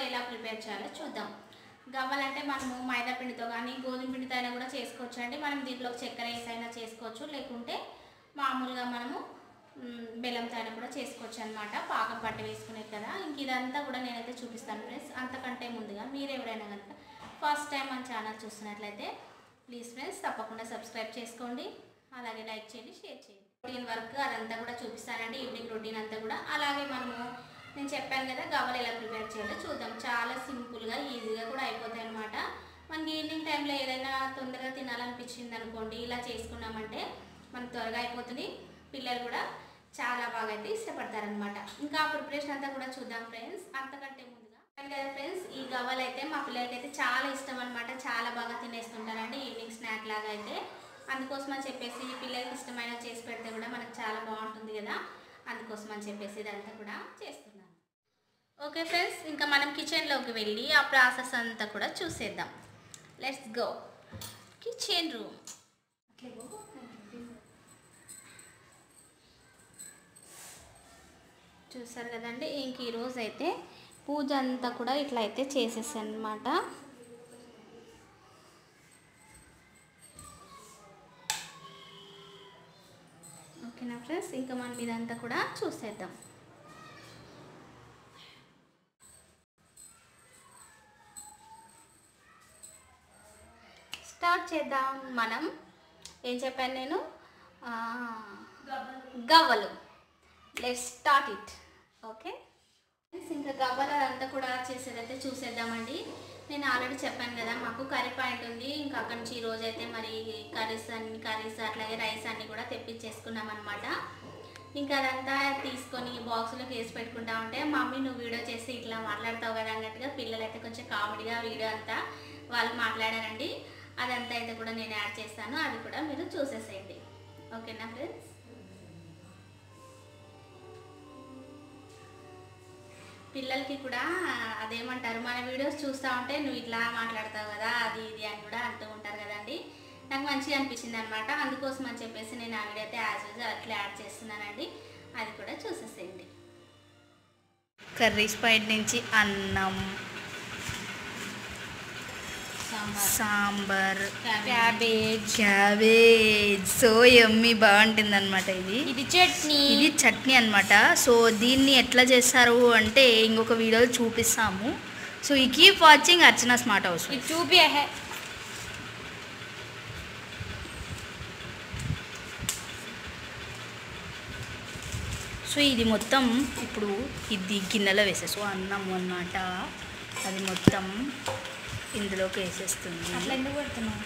ఎలా ప్రిపేర్ చేయాలో చూద్దాం గవ్వలంటే మనము మైదా పిండితో కానీ గోధుమ పిండితో అయినా కూడా చేసుకోవచ్చు అండి మనం దీంట్లో చక్కెర వేసి అయినా చేసుకోవచ్చు లేకుంటే మామూలుగా మనము మ్, బెల్లంతో అయినా కూడా చేసుకోవచ్చు అనమాట పాకం పట్టి వేసుకునేది కదా ఇంక ఇదంతా కూడా నేనైతే చూపిస్తాను ఫ్రెండ్స్ అంతకంటే ముందుగా మీరు ఎవరైనా కనుక ఫస్ట్ టైం మన ఛానల్ చూస్తున్నట్లయితే ప్లీజ్ ఫ్రెండ్స్ తప్పకుండా సబ్స్క్రైబ్ చేసుకోండి అలాగే లైక్ చేయండి షేర్ చేయండి రొటీన్ వర్క్ అదంతా కూడా చూపిస్తానండి ఈవినింగ్ రొటీన్ అంతా కూడా అలాగే మనము నేను చెప్పాను కదా గవ్వలు ఎలా ప్రిపేర్ చేయాలో చూద్దాం చాలా సింపుల్గా ఈజీగా కూడా అయిపోతాయి అనమాట మనకి ఈవినింగ్ టైంలో ఏదైనా తొందరగా తినాలనిపించింది అనుకోండి ఇలా చేసుకున్నామంటే మనకు త్వరగా అయిపోతుంది పిల్లలు కూడా చాలా బాగా అయితే ఇష్టపడతారనమాట ఇంకా ప్రిపరేషన్ అంతా కూడా చూద్దాం ఫ్రెండ్స్ అంతకంటే ముందుగా చెప్పాను కదా ఫ్రెండ్స్ ఈ గవ్వలు అయితే మా పిల్లలకి అయితే చాలా ఇష్టం అనమాట చాలా బాగా తినేస్తుంటారండి ఈవినింగ్ స్నాక్ లాగా అయితే అందుకోసం అని చెప్పేసి ఈ పిల్లలకి ఇష్టమైన చేసి పెడితే కూడా మనకు చాలా బాగుంటుంది కదా అందుకోసం అని చెప్పేసి ఇదంతా కూడా చేస్తున్నాను ఓకే ఫ్రెండ్స్ ఇంకా మనం కిచెన్లోకి వెళ్ళి ఆ ప్రాసెస్ అంతా కూడా చూసేద్దాం లెట్స్ గో కిచెన్ రూమ్ చూసారు కదండి ఇంక ఈరోజు అయితే పూజ అంతా కూడా ఇట్లా అయితే చేసేసాను అనమాట ఓకేనా ఫ్రెండ్స్ ఇంకా మనం ఇదంతా కూడా చూసేద్దాం స్టార్ట్ చేద్దాం మనం ఏం చెప్పాను నేను ఆ, గవ్వలు లెట్ స్టార్ట్ ఇట్ ఓకే ఇంకా గవ్వలు అదంతా కూడా చేసేదైతే చూసేద్దామండి నేను ఆల్రెడీ చెప్పాను కదా మాకు కర్రీ పాయింట్ ఉంది ఇంకా అక్కడి నుంచి ఈ రోజు అయితే మరి కర్రీస్ అన్ని కర్రీస్ అట్లాగే రైస్ అన్ని కూడా తెప్పించేసుకున్నాం అనమాట ఇంకా అదంతా తీసుకొని బాక్సులోకి వేసి పెట్టుకుంటా ఉంటే మమ్మీ నువ్వు వీడియో చేసి ఇట్లా మాట్లాడతావు కదా అన్నట్టుగా పిల్లలు అయితే కొంచెం కామెడీగా వీడియో అంతా వాళ్ళు మాట్లాడారండి అదంతా అయితే కూడా నేను యాడ్ చేస్తాను అది కూడా మీరు చూసేసేయండి ఓకేనా ఫ్రెండ్స్ పిల్లలకి కూడా అదేమంటారు మన వీడియోస్ చూస్తూ ఉంటే నువ్వు ఇట్లా మాట్లాడతావు కదా అది ఇది అని కూడా అంటూ ఉంటారు కదండి నాకు మంచిగా అనిపించింది అనమాట అందుకోసం అని చెప్పేసి నేను ఆ వీడియో అయితే యాజ్ యూజువల్ అట్లా యాడ్ చేస్తున్నానండి అది కూడా చూసేసేయండి కర్రీస్ పాయింట్ నుంచి అన్నం సాంబార్ క్యాబేజ్ క్యాబేజ్ సో ఎమ్మి బాగుంటుంది అనమాట ఇది ఇది చట్నీ ఇది చట్నీ అన్నమాట సో దీన్ని ఎట్లా చేస్తారు అంటే ఇంకొక వీడియోలో చూపిస్తాము సో ఈ keep watching Archana smart house ఇది చూపి హే సో ఇది మొత్తం ఇప్పుడు ఇది గిన్నెలో వేసేసు అన్నం అన్నమాట అది మొత్తం ఇందులోకి వేసేస్తుంది అట్లా ఎందుకు పెడుతున్నావు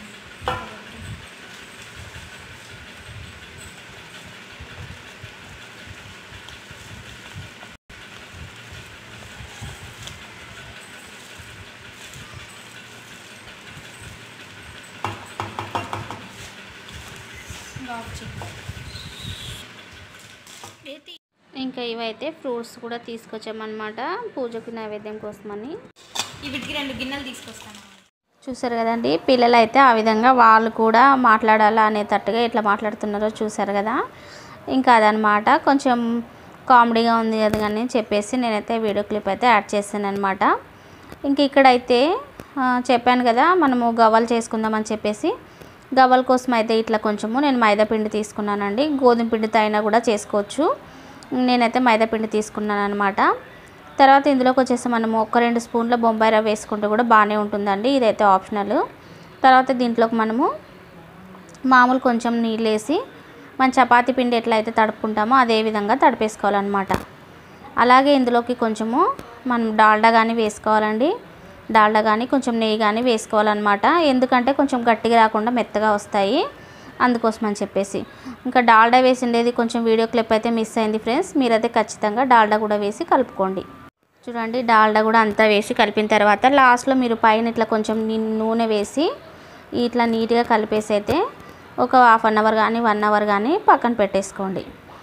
ఏది? ఇంకా ఇవైతే ఫ్రూట్స్ కూడా తీసుకొచ్చామన్నమాట పూజకు నైవేద్యం కోసమని వీటికి రెండు గిన్నెలు తీసుకొస్తాను చూసారు కదండి పిల్లలు అయితే ఆ విధంగా వాళ్ళు కూడా మాట్లాడాలా అనేటట్టుగా ఎట్లా మాట్లాడుతున్నారో చూసారు కదా ఇంకా అదనమాట కొంచెం కామెడీగా ఉంది కదా అని చెప్పేసి నేనైతే వీడియో క్లిప్ అయితే యాడ్ చేశాను అనమాట ఇంక ఇక్కడైతే ఆ, చెప్పాను కదా మనము గవ్వలు చేసుకుందామని చెప్పేసి గవ్వల కోసం అయితే ఇట్లా కొంచెము నేను మైదా పిండి తీసుకున్నానండి గోధుమ పిండితో అయినా కూడా చేసుకోవచ్చు నేనైతే మైదా పిండి తీసుకున్నాను అనమాట తర్వాత ఇందులోకి వచ్చేసి మనము ఒక రెండు స్పూన్ల బొంబాయి రవ్వ వేసుకుంటే కూడా బాగానే ఉంటుందండి ఇదైతే ఆప్షనల్ తర్వాత దీంట్లోకి మనము మామూలు కొంచెం నీళ్ళు వేసి మన చపాతీ పిండి ఎట్లా అయితే తడుపుకుంటామో అదే విధంగా తడిపేసుకోవాలన్నమాట అలాగే ఇందులోకి కొంచెము మనం డాల్డా కానీ వేసుకోవాలండి డాల్డా కానీ కొంచెం నెయ్యి కానీ వేసుకోవాలన్నమాట ఎందుకంటే కొంచెం గట్టిగా రాకుండా మెత్తగా వస్తాయి అందుకోసం అని చెప్పేసి ఇంకా డాల్డా వేసిండేది కొంచెం వీడియో క్లిప్ అయితే మిస్ అయింది ఫ్రెండ్స్ మీరైతే ఖచ్చితంగా డాల్డా కూడా వేసి కలుపుకోండి చూడండి డాల్డా కూడా అంతా వేసి కలిపిన తర్వాత లాస్ట్లో మీరు పైన ఇట్లా కొంచెం ని- నూనె వేసి ఇట్లా నీట్గా కలిపేసి అయితే ఒక హాఫ్ అన్ అవర్ కానీ వన్ అవర్ కానీ పక్కన పెట్టేసుకోండి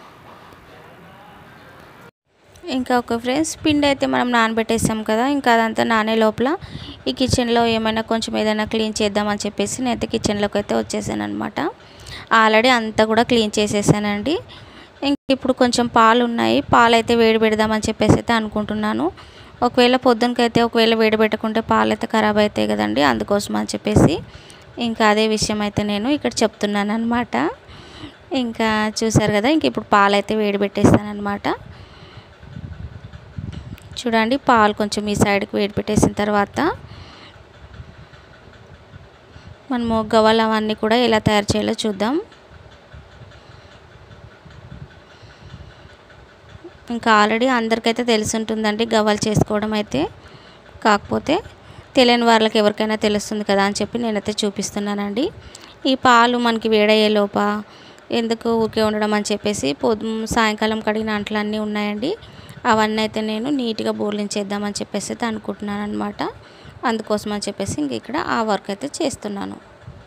ఇంకా ఒక ఫ్రెండ్స్ పిండి అయితే మనం నానబెట్టేసాం కదా ఇంకా అదంతా నానే లోపల ఈ కిచెన్లో ఏమైనా కొంచెం ఏదైనా క్లీన్ చేద్దామని చెప్పేసి నేనైతే కిచెన్లోకి అయితే వచ్చేసాను అనమాట ఆల్రెడీ అంతా కూడా క్లీన్ చేసేసానండి ఇంక ఇప్పుడు కొంచెం పాలు ఉన్నాయి పాలు అయితే వేడి పెడదామని చెప్పేసి అయితే అనుకుంటున్నాను ఒకవేళ పొద్దునకైతే ఒకవేళ వేడిపెట్టకుంటే పాలు అయితే ఖరాబ్ అవుతాయి కదండి అందుకోసం అని చెప్పేసి ఇంకా అదే విషయం అయితే నేను ఇక్కడ చెప్తున్నాను అనమాట ఇంకా చూసారు కదా ఇంక ఇప్పుడు పాలు అయితే వేడి పెట్టేస్తాను అనమాట చూడండి పాలు కొంచెం ఈ సైడ్కి వేడి పెట్టేసిన తర్వాత మనము గవ్వలు అవన్నీ కూడా ఎలా తయారు చేయాలో చూద్దాం ఇంకా ఆల్రెడీ అందరికైతే తెలిసి ఉంటుందండి గవ్వలు చేసుకోవడం అయితే కాకపోతే తెలియని వాళ్ళకి ఎవరికైనా తెలుస్తుంది కదా అని చెప్పి నేనైతే చూపిస్తున్నానండి ఈ పాలు మనకి వేడయ్యే లోప ఎందుకు ఊరికే ఉండడం అని చెప్పేసి పొద్దు సాయంకాలం కడిగిన అంట్లన్నీ ఉన్నాయండి అవన్నీ అయితే నేను నీట్గా బోర్లించేద్దామని చెప్పేసి అయితే అనుకుంటున్నాను అనమాట అందుకోసం అని చెప్పేసి ఇంక ఇక్కడ ఆ వర్క్ అయితే చేస్తున్నాను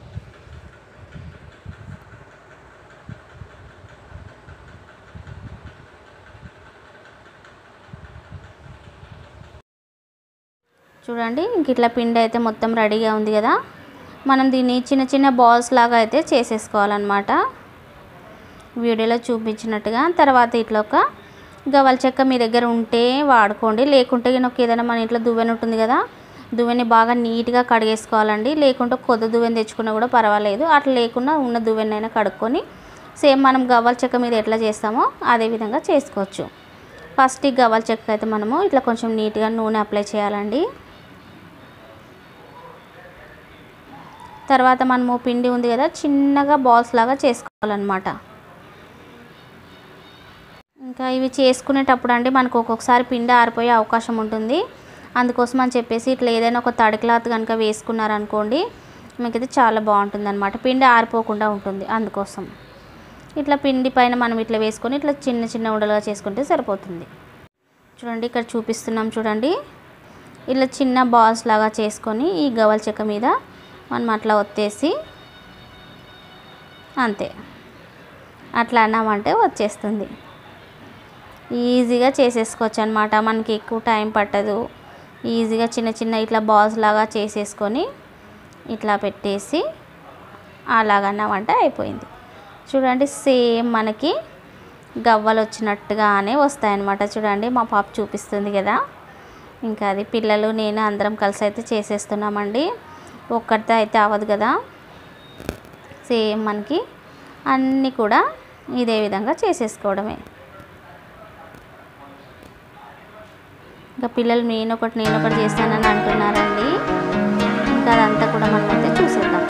చూడండి ఇంక ఇట్లా పిండి అయితే మొత్తం రెడీగా ఉంది కదా మనం దీన్ని చిన్న చిన్న బాల్స్ లాగా అయితే చేసేసుకోవాలన్నమాట వీడియోలో చూపించినట్టుగా తర్వాత ఇట్లా ఒక గవల చెక్క మీ దగ్గర ఉంటే వాడుకోండి లేకుంటే నాకు ఏదైనా మన ఇంట్లో దువ్వెన ఉంటుంది కదా దువ్వెని బాగా నీట్గా కడిగేసుకోవాలండి లేకుంటే కొత్త దువ్వెన తెచ్చుకున్నా కూడా పర్వాలేదు అట్లా లేకుండా ఉన్న దువ్వెనైనా కడుక్కొని సేమ్ మనం గవ్వల చెక్క మీద ఎట్లా చేస్తామో అదే విధంగా చేసుకోవచ్చు ఫస్ట్ ఈ గవ్వల చెక్క అయితే మనము ఇట్లా కొంచెం నీట్గా నూనె అప్లై చేయాలండి తర్వాత మనము పిండి ఉంది కదా చిన్నగా బాల్స్ లాగా చేసుకోవాలన్నమాట ఇంకా ఇవి చేసుకునేటప్పుడు అండి మనకు ఒక్కొక్కసారి పిండి ఆరిపోయే అవకాశం ఉంటుంది అందుకోసం అని చెప్పేసి ఇట్లా ఏదైనా ఒక తడి క్లాత్ కనుక వేసుకున్నారనుకోండి మీకైతే చాలా బాగుంటుంది అనమాట పిండి ఆరిపోకుండా ఉంటుంది అందుకోసం ఇట్లా పిండి పైన మనం ఇట్లా వేసుకొని ఇట్లా చిన్న చిన్న ఉండలుగా చేసుకుంటే సరిపోతుంది చూడండి ఇక్కడ చూపిస్తున్నాం చూడండి ఇట్లా చిన్న బాల్స్ లాగా చేసుకొని ఈ గవల చెక్క మీద మనం అట్లా ఒత్తేసి అంతే అట్లా అన్నామంటే వచ్చేస్తుంది ఈజీగా చేసేసుకోవచ్చు అనమాట మనకి ఎక్కువ టైం పట్టదు ఈజీగా చిన్న చిన్న ఇట్లా బాల్స్ లాగా చేసేసుకొని ఇట్లా పెట్టేసి అలాగన్నామంటే అయిపోయింది చూడండి సేమ్ మనకి గవ్వలు వచ్చినట్టుగానే వస్తాయన్నమాట చూడండి మా పాప చూపిస్తుంది కదా ఇంకా అది పిల్లలు నేను అందరం కలిసి అయితే చేసేస్తున్నామండి ఒక్కటితో అయితే అవ్వదు కదా సేమ్ మనకి అన్నీ కూడా ఇదే విధంగా చేసేసుకోవడమే ఇంకా పిల్లలు నేను ఒకటి నేను ఒకటి చేస్తానని అంటున్నారండి ఇంకా అదంతా కూడా మనం అయితే చూసేద్దాం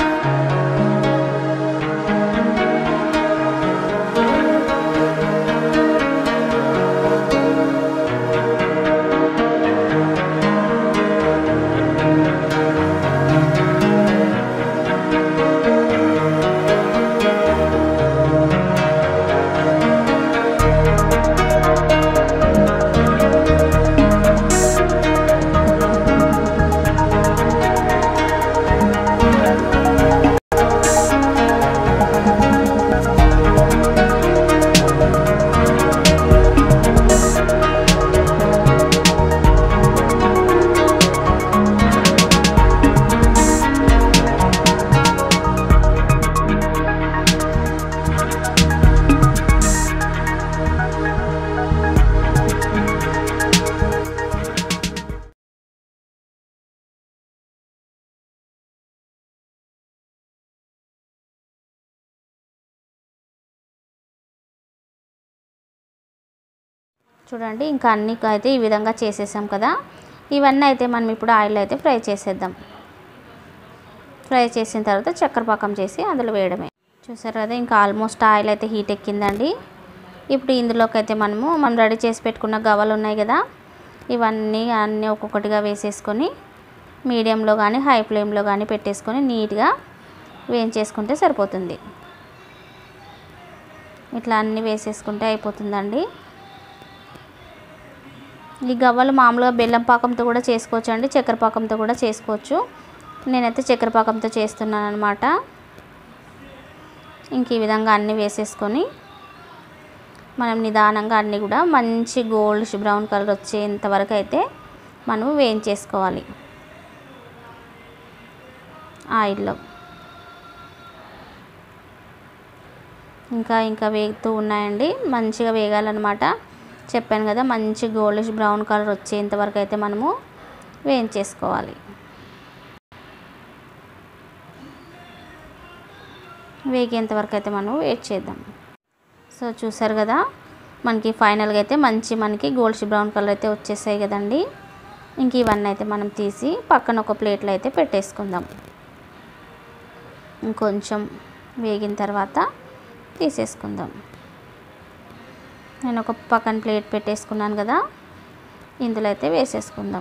చూడండి ఇంకా అన్నీ అయితే ఈ విధంగా చేసేసాం కదా ఇవన్నీ అయితే మనం ఇప్పుడు ఆయిల్ అయితే ఫ్రై చేసేద్దాం ఫ్రై చేసిన తర్వాత చక్కెర పాకం చేసి అందులో వేయడమే చూసారు కదా ఇంకా ఆల్మోస్ట్ ఆయిల్ అయితే హీట్ ఎక్కిందండి ఇప్పుడు ఇందులోకి అయితే మనము మనం రెడీ చేసి పెట్టుకున్న గవ్వలు ఉన్నాయి కదా ఇవన్నీ అన్నీ ఒక్కొక్కటిగా వేసేసుకొని మీడియంలో కానీ హై ఫ్లేమ్లో కానీ పెట్టేసుకొని నీట్గా వేయించేసుకుంటే సరిపోతుంది ఇట్లా అన్నీ వేసేసుకుంటే అయిపోతుందండి ఈ గవ్వలు మామూలుగా బెల్లం పాకంతో కూడా చేసుకోవచ్చు అండి చక్కెర పాకంతో కూడా చేసుకోవచ్చు నేనైతే చక్కెర పాకంతో చేస్తున్నాను అనమాట ఇంక ఈ విధంగా అన్నీ వేసేసుకొని మనం నిదానంగా అన్నీ కూడా మంచి గోల్డ్ బ్రౌన్ కలర్ వచ్చేంత వరకు అయితే మనం వేయించేసుకోవాలి ఆయిల్లో ఇంకా ఇంకా వేగుతూ ఉన్నాయండి మంచిగా వేగాలన్నమాట చెప్పాను కదా మంచి గోల్డిష్ బ్రౌన్ కలర్ వచ్చేంత వరకు అయితే మనము వేయించేసుకోవాలి వేగేంత వరకు అయితే మనం వెయిట్ చేద్దాం సో చూసారు కదా మనకి ఫైనల్గా అయితే మంచి మనకి గోల్డ్ బ్రౌన్ కలర్ అయితే వచ్చేసాయి కదండి ఇంక ఇవన్నీ అయితే మనం తీసి పక్కన ఒక ప్లేట్లో అయితే పెట్టేసుకుందాం ఇంకొంచెం వేగిన తర్వాత తీసేసుకుందాం నేను ఒక పక్కన ప్లేట్ పెట్టేసుకున్నాను కదా ఇందులో అయితే వేసేసుకుందాం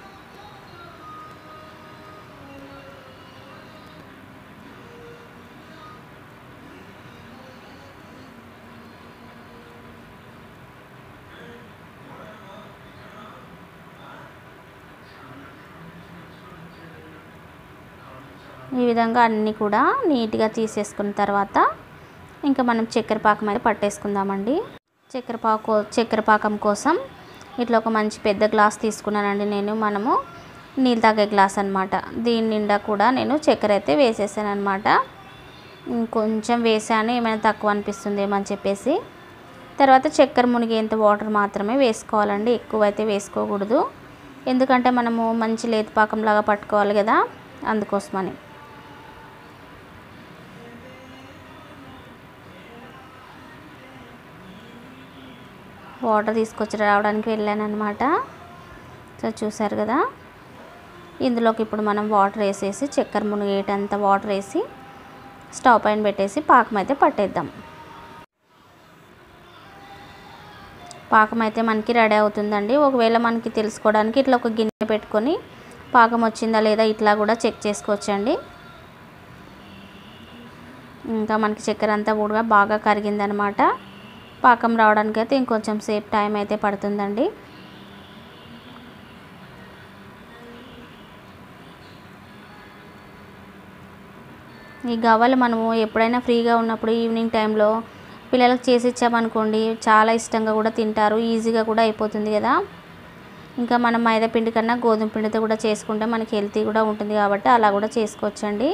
ఈ విధంగా అన్నీ కూడా నీట్గా తీసేసుకున్న తర్వాత ఇంకా మనం చక్కెర పాకం అయితే పట్టేసుకుందామండి చక్కెర పాకు చక్కెర పాకం కోసం ఇట్లా ఒక మంచి పెద్ద గ్లాస్ తీసుకున్నానండి నేను మనము నీళ్ళు తాగే గ్లాస్ అనమాట దీని నిండా కూడా నేను చక్కెర అయితే వేసేసాను అనమాట కొంచెం వేసాను ఏమైనా తక్కువ అనిపిస్తుందేమో అని చెప్పేసి తర్వాత చక్కెర మునిగేంత వాటర్ మాత్రమే వేసుకోవాలండి ఎక్కువ అయితే వేసుకోకూడదు ఎందుకంటే మనము మంచి లేత పాకంలాగా పట్టుకోవాలి కదా అందుకోసమని వాటర్ తీసుకొచ్చి రావడానికి వెళ్ళాను అనమాట సో చూసారు కదా ఇందులోకి ఇప్పుడు మనం వాటర్ వేసేసి చక్కెర మునిగేటంత వాటర్ వేసి స్టవ్ పైన పెట్టేసి పాకం అయితే పట్టేద్దాం పాకం అయితే మనకి రెడీ అవుతుందండి ఒకవేళ మనకి తెలుసుకోవడానికి ఇట్లా ఒక గిన్నె పెట్టుకొని పాకం వచ్చిందా లేదా ఇట్లా కూడా చెక్ చేసుకోవచ్చండి ఇంకా మనకి చక్కెర అంతా కూడా బాగా కరిగిందనమాట పాకం రావడానికి అయితే ఇంకొంచెం సేపు టైం అయితే పడుతుందండి ఈ గవ్వలు మనము ఎప్పుడైనా ఫ్రీగా ఉన్నప్పుడు ఈవినింగ్ టైంలో పిల్లలకు చేసి ఇచ్చామనుకోండి చాలా ఇష్టంగా కూడా తింటారు ఈజీగా కూడా అయిపోతుంది కదా ఇంకా మనం మైదా పిండి కన్నా గోధుమ పిండితో కూడా చేసుకుంటే మనకి హెల్తీ కూడా ఉంటుంది కాబట్టి అలా కూడా చేసుకోవచ్చండి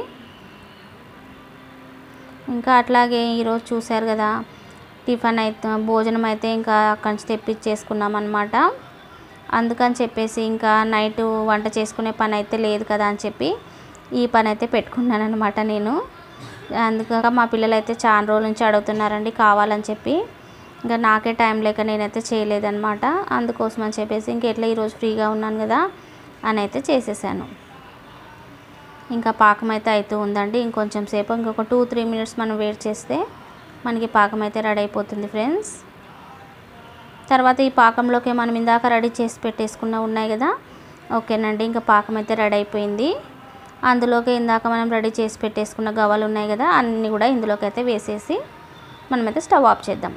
ఇంకా అట్లాగే ఈరోజు చూశారు కదా టిఫిన్ అయితే భోజనం అయితే ఇంకా అక్కడి నుంచి తెప్పించేసుకున్నాం అనమాట అందుకని చెప్పేసి ఇంకా నైట్ వంట చేసుకునే పని అయితే లేదు కదా అని చెప్పి ఈ పని అయితే పెట్టుకున్నాను అనమాట నేను అందుక మా పిల్లలు అయితే చాలా రోజుల నుంచి అడుగుతున్నారండి కావాలని చెప్పి ఇంకా నాకే టైం లేక నేనైతే చేయలేదన్నమాట అందుకోసం అని చెప్పేసి ఇంక ఎట్లా ఈరోజు ఫ్రీగా ఉన్నాను కదా అని అయితే చేసేసాను ఇంకా పాకం అయితే అవుతూ ఉందండి ఇంకొంచెం సేపు ఇంకొక టూ త్రీ మినిట్స్ మనం వెయిట్ చేస్తే మనకి పాకం అయితే రెడీ అయిపోతుంది ఫ్రెండ్స్ తర్వాత ఈ పాకంలోకి మనం ఇందాక రెడీ చేసి పెట్టేసుకున్న ఉన్నాయి కదా ఓకేనండి ఇంకా పాకం అయితే రెడీ అయిపోయింది అందులోకి ఇందాక మనం రెడీ చేసి పెట్టేసుకున్న గవ్వలు ఉన్నాయి కదా అన్నీ కూడా ఇందులోకి అయితే వేసేసి మనమైతే స్టవ్ ఆఫ్ చేద్దాం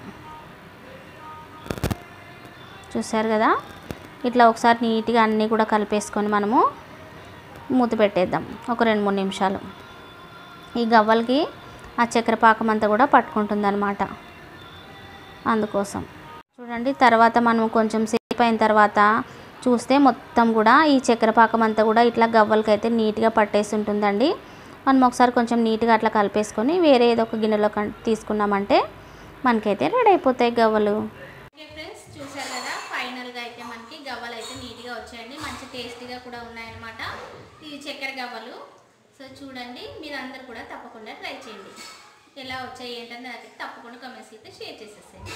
చూసారు కదా ఇట్లా ఒకసారి నీట్గా అన్నీ కూడా కలిపేసుకొని మనము మూత పెట్టేద్దాం ఒక రెండు మూడు నిమిషాలు ఈ గవ్వలకి ఆ చక్కెర పాకం అంతా కూడా పట్టుకుంటుంది అనమాట అందుకోసం చూడండి తర్వాత మనం కొంచెం సేపు అయిన తర్వాత చూస్తే మొత్తం కూడా ఈ చక్కెర పాకం అంతా కూడా ఇట్లా గవ్వలకి అయితే నీట్గా పట్టేసి ఉంటుందండి మనం ఒకసారి కొంచెం నీట్గా అట్లా కలిపేసుకొని వేరే ఏదో ఒక గిన్నెలో కన్- తీసుకున్నామంటే మనకైతే రెడీ అయిపోతాయి గవ్వలు ఓకే ఫ్రెండ్స్ చూసారు కదా ఫైనల్గా అయితే మనకి గవ్వలు అయితే నీట్గా వచ్చాయండి మంచి టేస్టీగా కూడా ఉన్నాయన్నమాట ఈ చక్కెర గవ్వలు సో చూడండి మీరందరూ కూడా తప్పకుండా ట్రై చేయండి ఎలా వచ్చాయి ఏంటని నాకు తప్పకుండా కమెంట్స్ అయితే షేర్ చేసేసేయండి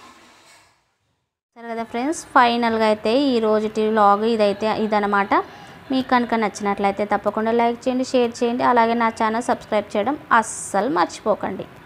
సరే కదా ఫ్రెండ్స్ ఫైనల్గా అయితే ఈ రోజుటి వ్లాగ్ ఇదైతే ఇదనమాట మీకు కనుక నచ్చినట్లయితే తప్పకుండా లైక్ చేయండి షేర్ చేయండి అలాగే నా ఛానల్ సబ్స్క్రైబ్ చేయడం అస్సలు మర్చిపోకండి